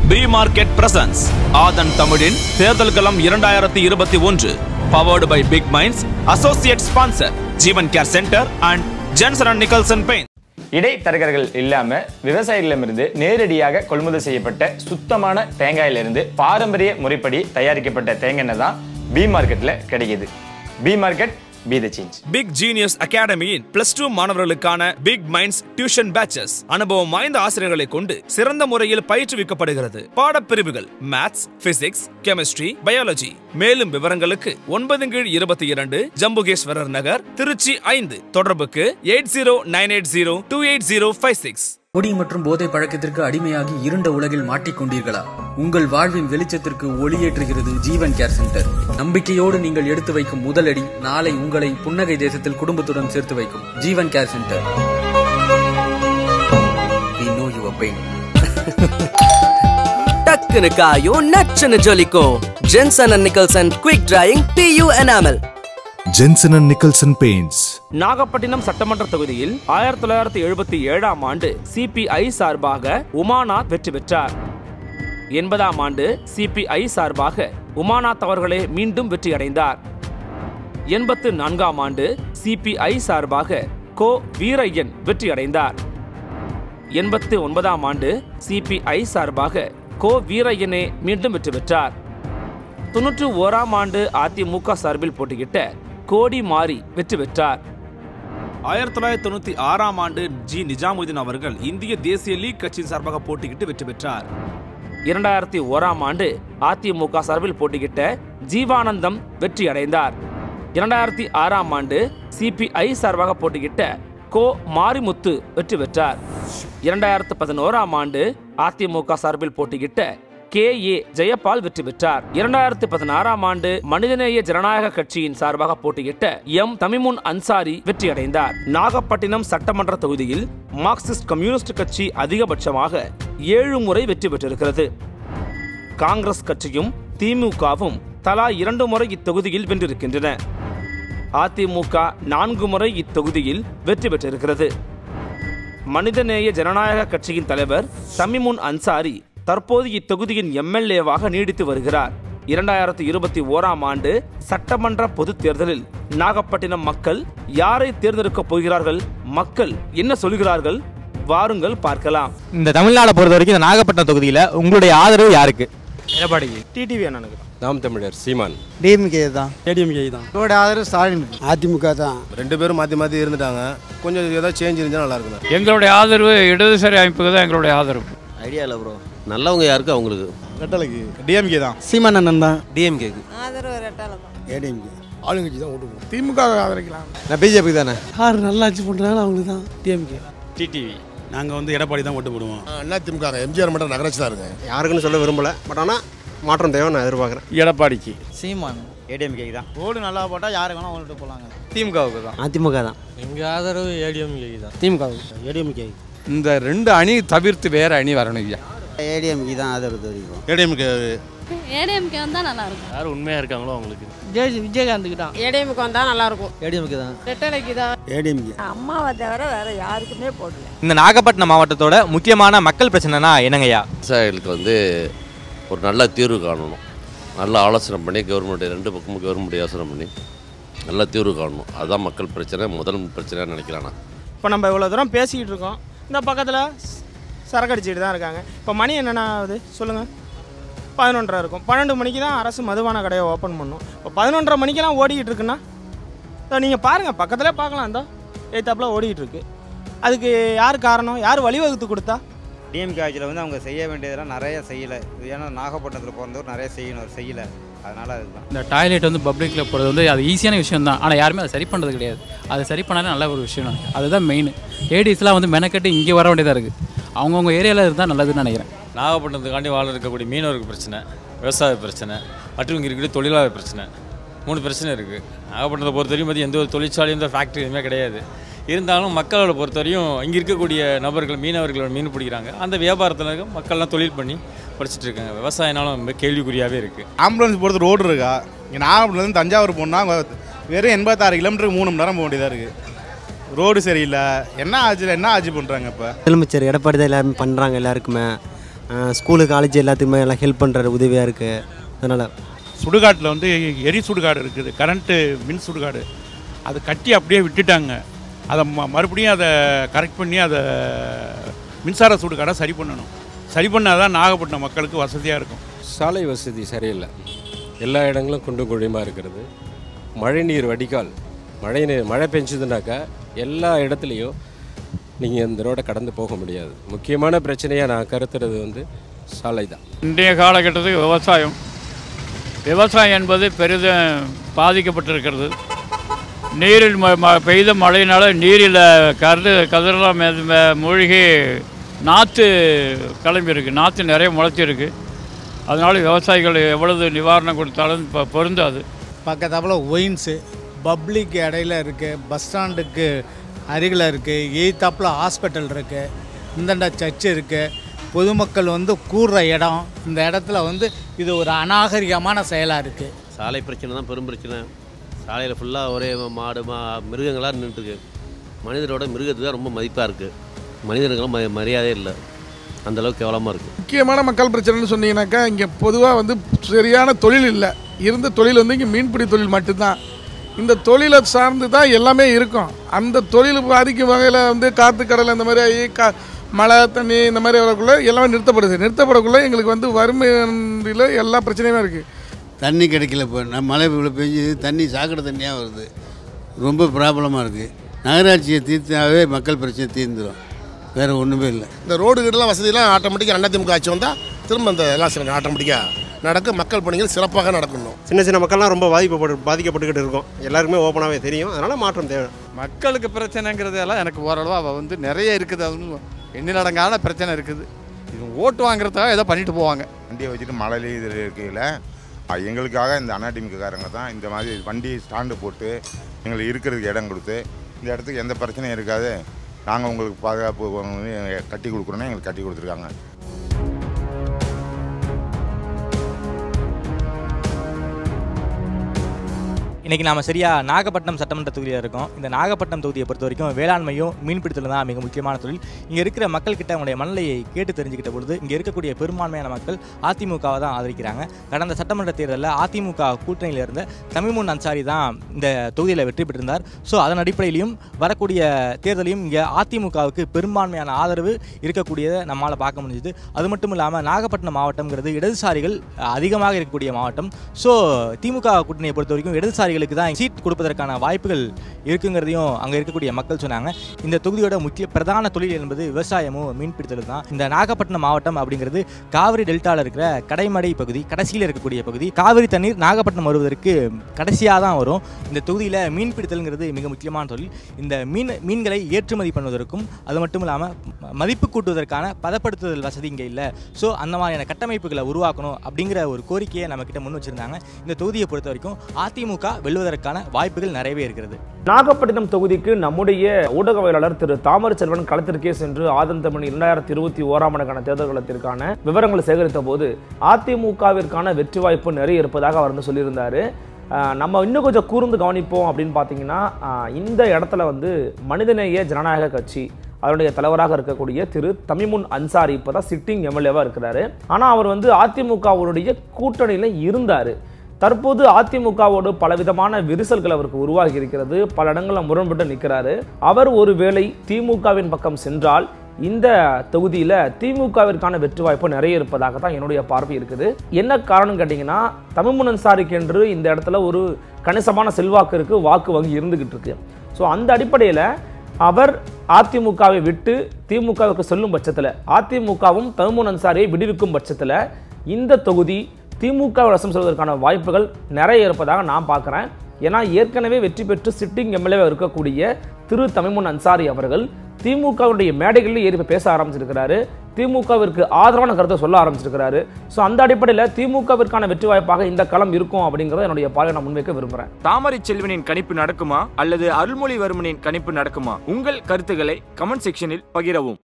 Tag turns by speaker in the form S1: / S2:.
S1: B market presence ஆதன் தமிழின் தேர்தல் களம் இரண்டாயிரத்தி இருபத்தி ஒன்று powered by Big Minds associate sponsor Jeevan care centre and Jenson and Nicholson paint
S2: இடைத்தரகர்கள் இல்லாம விவசாயிகளிடமிருந்து நேரடியாக கொள்முதல் செய்யப்பட்ட சுத்தமான தேங்காயிலிருந்து பாரம்பரிய முறைப்படி தயாரிக்கப்பட்ட தேங்காய் எண்ணெய் தான் பி மார்க்கெட்ல கிடைக்குது B market B the change
S1: Big Genius அகாடமியின் பிளஸ் டூ மாணவர்களுக்கான பிக் மைண்ட்ஸ் டியூஷன் பேச்சஸ் அனுபவம் வாய்ந்த ஆசிரியர்களை கொண்டு சிறந்த முறையில் பயிற்றுவிக்கப்படுகிறது பாடப்பிரிவுகள் மேத்ஸ் பிசிக்ஸ் கெமிஸ்ட்ரி பயாலஜி மேலும் விவரங்களுக்கு ஒன்பது கீழ் இருபத்தி இரண்டு ஜம்புகேஸ்வரர் நகர் திருச்சி ஐந்து தொடர்புக்கு eight zero nine eight zero two eight zero five six
S3: குடி மற்றும் போதை பழக்கத்திற்கு அடிமையாகி இருண்ட உலகில் மாட்டிக்கொண்டீர்களா உங்கள் வாழ்வின் வெளிச்சத்திற்கு ஒளியேற்றுகிறது ஜீவன் கேர் சென்டர் நம்பிக்கையோடு நீங்கள் எடுத்து வைக்கும் முதலடி நாளை உங்களை புன்னகை தேசத்தில் குடும்பத்துடன் சேர்த்து வைக்கும் Jeevan care centre We know your pain.
S4: டக்குனு காயும் நச்சுன்னு ஜொலிக்கும் Jenson and Nicholson quick drying PU enamel
S5: Jensen and Nicholson Paints.
S1: Nagapattinam சட்டமன்ற தொகுதியில் ஆயிரத்தி தொள்ளாயிரத்தி எழுபத்தி ஏழாம் ஆண்டு சிபிஐ சார்பாக உமாநாத் வெற்றி பெற்றார் எண்பதாம் ஆண்டு சிபிஐ சார்பாக உமாநாத் அவர்களே மீண்டும் வெற்றி அடைந்தார் எண்பத்து நான்காம் ஆண்டு சிபிஐ சார்பாக கோ வீரையன் வெற்றி அடைந்தார் எண்பத்து ஒன்பதாம் ஆண்டு சிபிஐ சார்பாக கோ வீரையனே மீண்டும் வெற்றி பெற்றார் தொன்னூற்று ஓராம் ஆண்டு அதிமுக சார்பில் போட்டியிட்ட கோடி மாறி வெற்றி பெற்றார் ஆயிரத்தி தொள்ளாயிரத்தி தொண்ணூத்தி ஆறாம் ஆண்டு ஜி நிஜாமுதீன் அவர்கள் இந்திய தேசிய லீக் கட்சியின் சார்பாக போட்டியிட்டு வெற்றி பெற்றார் இரண்டாயிரத்தி ஓராம் ஆண்டு அதிமுக சார்பில் போட்டியிட்ட ஜீவானந்தம் வெற்றி அடைந்தார் இரண்டாயிரத்தி ஆறாம் ஆண்டு சிபிஐ சார்பாக போட்டியிட்ட கோ மாரிமுத்து வெற்றி பெற்றார் இரண்டாயிரத்து பதினோராம் ஆண்டு அதிமுக சார்பில் போட்டியிட்ட கே ஏ ஜெயபால் வெற்றி பெற்றார் இரண்டாயிரத்து பதினாறாம் ஆண்டு மனிதநேய ஜனநாயக கட்சியின் சார்பாக போட்டியிட்ட எம் தமிமுன் அன்சாரி வெற்றி அடைந்தார் நாகப்பட்டினம் சட்டமன்ற தொகுதியில் மார்க்சிஸ்ட் கம்யூனிஸ்ட் கட்சி அதிகபட்சமாக ஏழு முறை வெற்றி பெற்றிருக்கிறது காங்கிரஸ் கட்சியும் திமுகவும் தலா இரண்டு முறை இத்தொகுதியில் வென்றிருக்கின்றன அதிமுக நான்கு முறை இத்தொகுதியில் வெற்றி பெற்றிருக்கிறது மனிதநேய ஜனநாயக கட்சியின் தலைவர் தமிமுன் அன்சாரி தற்போது இத்தொகுதியின் எம்எல்ஏவாக நீடித்து வருகிறார் இரண்டாயிரத்தி இருபத்தி ஓராம் ஆண்டு சட்டமன்ற பொதுத் தேர்தலில் நாகப்பட்டினம் மக்கள் யாரை தேர்ந்தெடுக்கப் போகிறார்கள் மக்கள் என்ன சொல்கிறார்கள் வாருங்கள் பார்க்கலாம்
S6: இந்த தமிழ்நாடை பொறுத்த வரைக்கும் இந்த நாகப்பட்டினம் தொகுதியில் உங்களுடைய ஆதரவு யாருக்கு
S7: எடப்பாடிக்கு டிடிவி அண்ணனுக்கு
S8: நாம் தமிழர் சீமான்
S9: டிஎம்கே தான்
S7: ஏடிஎம்கே தான்
S9: இதோட ஆதரவு ஸ்டாலின் அதிமுக தான்
S8: ரெண்டு பேரும் மாற்றி மாற்றி இருந்துட்டாங்க கொஞ்சம் ஏதாவது சேஞ்ச் இருந்தால் நல்லா இருக்கும்
S7: எங்களுடைய ஆதரவு இடதுசாரி அமைப்புக்கு தான் எங்களுடைய ஆதரவு
S10: ஐடியா இல்லை ப்ரோ நல்லவங்க யாருக்கு அவங்களுக்கு
S9: ரெட்டலைக்கு டிஎம்கே தான்
S3: சீமான் அண்ணன் தான்
S10: டிஎம்கேக்கு
S11: ஆதரவு ரெட்டால தான்
S9: ஏடிஎம்கே
S8: ஆளுங்கட்சி தான் ஓட்டு போகும்
S9: திமுக ஆதரிக்கலாம்
S8: நான் பிஜேபி தானே
S9: யார் நல்லா ஆட்சி பண்ணுறாங்களோ அவங்களுக்கு தான் டிஎம்கே
S7: டிடிவி
S9: நாங்கள் வந்து எடப்பாடி தான் ஓட்டு போடுவோம்
S8: அண்ணா திமுக எம்ஜிஆர் மட்டும் நகராட்சி தான் இருக்கு யாருக்குன்னு சொல்ல விரும்பல பட் ஆனால் மாற்றம் தேவை நான் எதிர்பார்க்குறேன்
S7: எடப்பாடிக்கு
S3: சீமான் ஏடிஎம்கே தான்
S9: ஓடு நல்லா போட்டால் யாருக்கு வேணால் ஓட்டு போகலாங்க
S6: திமுகவுக்கு தான்
S10: அதிமுக தான்
S8: எங்கள் ஆதரவு ஏடிஎம்கே தான்
S9: திமுக ஏடிஎம்கே
S7: இந்த ரெண்டு அணி தவிர்த்து வேற அணி வரணும் ஐயா
S10: ஏடிஎம்கே தான் ஆதரவு தெரிவிக்கும்
S8: ஏடிஎம்கே
S11: ஏடிஎம்கே வந்தா நல்லா இருக்கும்
S8: யார் உண்மையாக இருக்காங்களோ அவங்களுக்கு
S9: ஜெய் விஜயகாந்துக்கு தான்
S11: ஏடிஎம்கே வந்தா நல்லா இருக்கும்
S10: ஏடிஎம்கே தான்
S11: ரெட்டலைக்கு தான்
S9: ஏடிஎம்கே
S11: அம்மாவை தவிர வேற யாருக்குமே போடல
S6: இந்த நாகப்பட்டினம் மாவட்டத்தோட முக்கியமான மக்கள் பிரச்சனைனா என்னங்கய்யா
S10: விவசாயிகளுக்கு வந்து ஒரு நல்ல தீர்வு காணணும் நல்ல ஆலோசனை பண்ணி கவர்மெண்ட் ரெண்டு பக்கமும் கவர்மெண்ட் யோசனை பண்ணி நல்ல தீர்வு காணணும் அதுதான் மக்கள் பிரச்சனை முதல் பிரச்சனையாக நினைக்கிறேன் நான்
S7: இப்போ நம்ம இவ்வளோ தூரம் பேசிக்கிட்டு இருக்கோம் இந்த பக்கத்தில் சரக்கு அடிச்சுட்டு தான் இருக்காங்க இப்போ மணி என்னென்ன ஆகுது சொல்லுங்கள் பதினொன்றரை இருக்கும் பன்னெண்டு மணிக்கு தான் அரசு மதுபான கடையை ஓப்பன் பண்ணும் இப்போ பதினொன்றரை மணிக்கெல்லாம் ஓடிக்கிட்டு இருக்குன்னா இதோ நீங்கள் பாருங்கள் பக்கத்துலேயே பார்க்கலாம் இந்த ஏத்தாப்பில் ஓடிக்கிட்டு இருக்கு அதுக்கு யார் காரணம் யார் வழிவகுத்து கொடுத்தா
S12: டிஎம்கே ஆட்சியில் வந்து அவங்க செய்ய வேண்டியதெல்லாம் நிறைய செய்யலை ஏன்னா நாகப்பட்டினத்தில் பிறந்தவர் நிறைய செய்யணும் செய்யலை அதனால் அதுதான்
S7: இந்த டாய்லெட் வந்து பப்ளிக்கில் போகிறது வந்து அது ஈஸியான விஷயம் தான் ஆனால் யாருமே அதை சரி பண்ணுறது கிடையாது அதை சரி பண்ணாலே நல்ல ஒரு விஷயம் நினைக்கிறேன் அதுதான் மெயின் லேடிஸ்லாம் வந்து மெனக்கட்டு இங்கே வர வேண்டியதாக இருக்குது அவங்கவுங்க ஏரியாவில் இருந்தால் நல்லதுன்னு நினைக்கிறேன்
S13: நாகப்பட்டினத்துக்காண்டி வாழ இருக்கக்கூடிய மீனவருக்கு பிரச்சனை விவசாய பிரச்சனை மற்றும் இங்கே இருக்கக்கூடிய தொழிலாளர் பிரச்சனை மூணு பிரச்சனை இருக்குது நாகப்பட்டினத்தை பொறுத்தவரையும் பார்த்து எந்த ஒரு தொழிற்சாலையும் எந்த ஃபேக்ட்ரி எதுவுமே கிடையாது இருந்தாலும் மக்களோட பொறுத்தவரையும் இங்கே இருக்கக்கூடிய நபர்கள் மீனவர்கள் மீன் பிடிக்கிறாங்க அந்த வியாபாரத்தில் இருக்க மக்கள்லாம் தொழில் பண்ணி படிச்சுட்டு இருக்காங்க விவசாயனாலும் ரொம்ப கேள்விக்குறியாகவே இருக்குது
S9: ஆம்புலன்ஸ் போகிறது ரோடு இருக்கா இங்கே நாகப்பட்டினத்துலேருந்து தஞ்சாவூர் போனால் வெறும் எண்பத்தாறு கிலோமீட்டருக்கு மூணு மணி நேரம் போக வேண்டியதாக இருக்குது ரோடு சரியில்லை என்ன ஆச்சு என்ன ஆட்சி பண்ணுறாங்க இப்போ
S10: முதலமைச்சர் எடப்பாடி தான் எல்லாருமே பண்ணுறாங்க எல்லாருக்குமே
S14: ஸ்கூலு காலேஜ் எல்லாத்துக்குமே எல்லாம் ஹெல்ப் பண்ணுற உதவியாக இருக்குது அதனால்
S15: சுடுகாட்டில் வந்து எரி சுடுகாடு இருக்குது கரண்ட்டு மின் சுடுகாடு அதை கட்டி அப்படியே விட்டுட்டாங்க அதை ம- மறுபடியும் அதை கரெக்ட் பண்ணி அதை மின்சார சுடுகாடை சரி பண்ணணும் சரி பண்ணால் தான் நாகப்பட்டினம் மக்களுக்கு வசதியாக இருக்கும்
S16: சாலை வசதி சரியில்லை எல்லா இடங்களும் குண்டும் குழியுமாக இருக்கிறது மழைநீர் வடிகால் மழை நீர் மழை பெஞ்சதுனாக்கா எல்லா இடத்துலையும் நீங்கள் இந்த ரோடை கடந்து போக முடியாது முக்கியமான பிரச்சனையாக நான் கருத்துறது வந்து சாலை தான்
S17: இன்றைய காலகட்டத்துக்கு விவசாயம் விவசாயம் என்பது பெரிதும் பாதிக்கப்பட்டிருக்கிறது நீரில் ம ம- பெய்த மழையினால் நீரில் கரு கதிரெல்லாம் மெ- மெ- மூழ்கி நாற்று கிளம்பியிருக்கு நாற்று நிறைய முளைச்சிருக்கு அதனால் விவசாயிகள் எவ்வளவு நிவாரணம் கொடுத்தாலும் இப்போ பொருந்தாது
S18: பக்கத்தாப்புல ஒயின்ஸு பப்ளிக் இடையில இருக்குது பஸ் ஸ்டாண்டுக்கு அருகில் இருக்குது எய்த்தாப்புல ஹாஸ்பிட்டல் இருக்குது இந்தண்ட சர்ச் இருக்குது பொதுமக்கள் வந்து கூடுற இடம் இந்த இடத்துல வந்து இது ஒரு அநாகரிகமான செயலாக இருக்குது
S19: சாலை பிரச்சனை தான் பெரும் பிரச்சனை சாலையில் ஃபுல்லாக ஒரே மாடு மா மிருகங்களாக நின்றுட்டுருக்கு மனிதரோட மிருகத்துக்கு தான் ரொம்ப மதிப்பாக இருக்குது மனிதனுக்கெல்லாம் ம மரியாதையே இல்லை அந்தளவுக்கு கேவலமாக இருக்குது
S20: முக்கியமான மக்கள் பிரச்சனைன்னு சொன்னீங்கன்னாக்கா இங்கே பொதுவாக வந்து சரியான தொழில் இல்லை இருந்த தொழில் வந்து இங்கே மீன்பிடி தொழில் மட்டும்தான் இந்த தொழிலை சார்ந்து தான் எல்லாமே இருக்கும் அந்த தொழில் பாதிக்கும் வகையில் வந்து காற்று கடல் இந்த மாதிரி ஆகி கா மழை தண்ணி இந்த மாதிரி வரக்குள்ள எல்லாமே நிறுத்தப்படுது நிறுத்தப்படக்குள்ள எங்களுக்கு வந்து வறுமையில் எல்லா பிரச்சனையுமே இருக்குது
S21: தண்ணி கிடைக்கல இப்போ நம்ம மழை இவ்வளோ பெஞ்சு தண்ணி சாக்கடை தண்ணியாக வருது ரொம்ப ப்ராப்ளமாக இருக்குது நகராட்சியை தீர்த்தாவே மக்கள் பிரச்சனை தீர்ந்துடும் வேறு ஒன்றுமே இல்லை
S8: இந்த ரோடு கீடெல்லாம் வசதியெல்லாம் ஆட்டோமேட்டிக்காக அதிமுக ஆட்சி வந்தால் திரும்ப இந்த எல்லாம் சில ஆட்டோமேட்டிக்காக நடக்கும் மக்கள் பணிகள் சிறப்பாக நடக்கணும்
S22: சின்ன சின்ன மக்கள்லாம் ரொம்ப பாதிக்கப்பட்டு பாதிக்கப்பட்டுக்கிட்டு இருக்கோம் எல்லாருக்குமே ஓப்பனாகவே தெரியும் அதனால் மாற்றம் தேவை
S23: மக்களுக்கு பிரச்சனைங்கிறதெல்லாம் எனக்கு ஓரளவு அவள் வந்து நிறைய இருக்குது அது வந்து எண்ணிலடங்கான பிரச்சனை இருக்குது இது ஓட்டு வாங்குறதுக்காக ஏதோ பண்ணிட்டு போவாங்க
S24: வண்டியை வச்சுட்டு மழையில இது இருக்கையில் அஹ், எங்களுக்காக இந்த அதிமுககாரங்க தான் இந்த மாதிரி வண்டி ஸ்டாண்டு போட்டு எங்களுக்கு இருக்கிறதுக்கு இடம் கொடுத்து இந்த இடத்துக்கு எந்த பிரச்சனையும் இருக்காது நாங்கள் உங்களுக்கு பாதுகாப்பு வந்து கட்டி கொடுக்குறோன்னு எங்களுக்கு கட்டி கொடுத்துருக்காங்க
S6: இன்றைக்கி நாம சரியா நாகப்பட்டினம் சட்டமன்ற தொகுதியில் இருக்கோம் இந்த நாகப்பட்டினம் தொகுதியை பொறுத்த வரைக்கும் வேளாண்மையும் மீன்பிடித்தலும் தான் மிக முக்கியமான தொழில் இங்கே இருக்கிற மக்கள்கிட்ட அவங்களுடைய மனநிலையை கேட்டு தெரிஞ்சுக்கிட்ட பொழுது இங்கே இருக்கக்கூடிய பெரும்பான்மையான மக்கள் அதிமுகவை தான் ஆதரிக்கிறாங்க கடந்த சட்டமன்ற தேர்தலில் அதிமுக கூட்டணியில் இருந்த தமிமுன் அன்சாரி தான் இந்த தொகுதியில் வெற்றி பெற்றிருந்தார் ஸோ அதன் அடிப்படையிலையும் வரக்கூடிய தேர்தலையும் இங்கே அதிமுகவுக்கு பெரும்பான்மையான ஆதரவு இருக்கக்கூடியதை நம்மால் பார்க்க முடிஞ்சுது அது மட்டும் இல்லாமல் நாகப்பட்டினம் மாவட்டம்ங்கிறது இடதுசாரிகள் அதிகமாக இருக்கக்கூடிய மாவட்டம் ஸோ திமுக கூட்டணியை பொறுத்த வரைக்கும் இடதுசாரிகளுக்கு தான் சீட் கொடுப்பதற்கான வாய்ப்புகள் இருக்குங்கிறதையும் அங்கே இருக்கக்கூடிய மக்கள் சொன்னாங்க இந்த தொகுதியோட முக்கிய பிரதான தொழில் என்பது விவசாயமும் மீன்பிடித்தலும் தான் இந்த நாகப்பட்டினம் மாவட்டம் அப்படிங்கிறது காவிரி டெல்டாவில் இருக்கிற கடைமடை பகுதி கடைசியில் இருக்கக்கூடிய பகுதி காவிரி தண்ணீர் நாகப்பட்டினம் வருவதற்கு கடைசியாக தான் வரும் இந்த தொகுதியில் மீன்பிடித்தல்ங்கிறது மிக முக்கியமான தொழில் இந்த மீன் மீன்களை ஏற்றுமதி பண்ணுவதற்கும் அது மட்டும் இல்லாமல் மதிப்பு கூட்டுவதற்கான பதப்படுத்துதல் வசதி இங்கே இல்லை ஸோ அந்த மாதிரியான கட்டமைப்புகளை உருவாக்கணும் அப்படிங்கிற ஒரு கோரிக்கையை நம்மக்கிட்ட முன் வச்சிருந்தாங்க இந்த தொகுதியை பொறுத்த வரைக்கும் அதிமுக வெல்வதற்கான வாய்ப்புகள் நிறையவே இருக்கிறது
S1: நாகப்பட்டினம் தொகுதிக்கு நம்முடைய ஊடகவியலாளர் திரு தாமரச்செல்வன் களத்திற்கே சென்று ஆதந்தமணி இரண்டாயிரத்தி இருபத்தி ஓராம் ஆண்டுக்கான தேர்தல் களத்திற்கான விவரங்களை சேகரித்த போது அதிமுகவிற்கான வெற்றி வாய்ப்பு நிறைய இருப்பதாக அவர் வந்து சொல்லியிருந்தாரு ஆஹ் நம்ம இன்னும் கொஞ்சம் கூர்ந்து கவனிப்போம் அப்படின்னு பார்த்தீங்கன்னா ஆஹ் இந்த இடத்துல வந்து மனிதநேய ஜனநாயக கட்சி அதனுடைய தலைவராக இருக்கக்கூடிய திரு தமிமுன் அன்சாரி இப்போ தான் சிட்டிங் எம்எல்ஏவாக இருக்கிறாரு ஆனால் அவர் வந்து அதிமுகவுடைய கூட்டணியில் இருந்தார் தற்போது அதிமுகவோடு பலவிதமான விரிசல்கள் அவருக்கு உருவாகி இருக்கிறது பல இடங்களில் முரண்பட்டு நிற்கிறாரு அவர் ஒருவேளை திமுகவின் பக்கம் சென்றால் இந்த தொகுதியில் திமுகவிற்கான வெற்றி வாய்ப்பு நிறைய இருப்பதாக தான் என்னுடைய பார்வை இருக்குது என்ன காரணம் கேட்டிங்கன்னா தமிழ்முன் அன்சாரிக்கு என்று இந்த இடத்துல ஒரு கணிசமான செல்வாக்கு இருக்கு வாக்கு வங்கி இருந்துகிட்டு இருக்கு ஸோ அந்த அடிப்படையில் அவர் அதிமுகவை விட்டு திமுகவுக்கு செல்லும் பட்சத்தில் அதிமுகவும் தமிழ்முன் அன்சாரியை விடுவிக்கும் பட்சத்தில் இந்த தொகுதி திமுக வசம் செல்வதற்கான வாய்ப்புகள் நிறைய இருப்பதாக நான் பார்க்குறேன் ஏன்னா ஏற்கனவே வெற்றி பெற்று சிட்டிங் எம்எல்ஏ இருக்கக்கூடிய திரு தமிமுன் அன்சாரி அவர்கள் திமுகவுடைய மேடைகளில் ஏறி இப்ப பேச ஆரம்பிச்சிருக்கிறாரு திமுகவிற்கு ஆதரவான கருத்தை சொல்ல ஆரம்பிச்சிருக்கிறாரு ஸோ அந்த அடிப்படையில் திமுகவிற்கான வெற்றி வாய்ப்பாக இந்த களம் இருக்கும் அப்படிங்கிறத என்னுடைய பார்வை நான் முன்வைக்க விரும்புகிறேன்
S2: தாமரை செல்வனின் கணிப்பு நடக்குமா அல்லது அருள்மொழிவர்மனின் கணிப்பு நடக்குமா உங்கள் கருத்துக்களை கமெண்ட் செக்ஷனில் பகிரவும்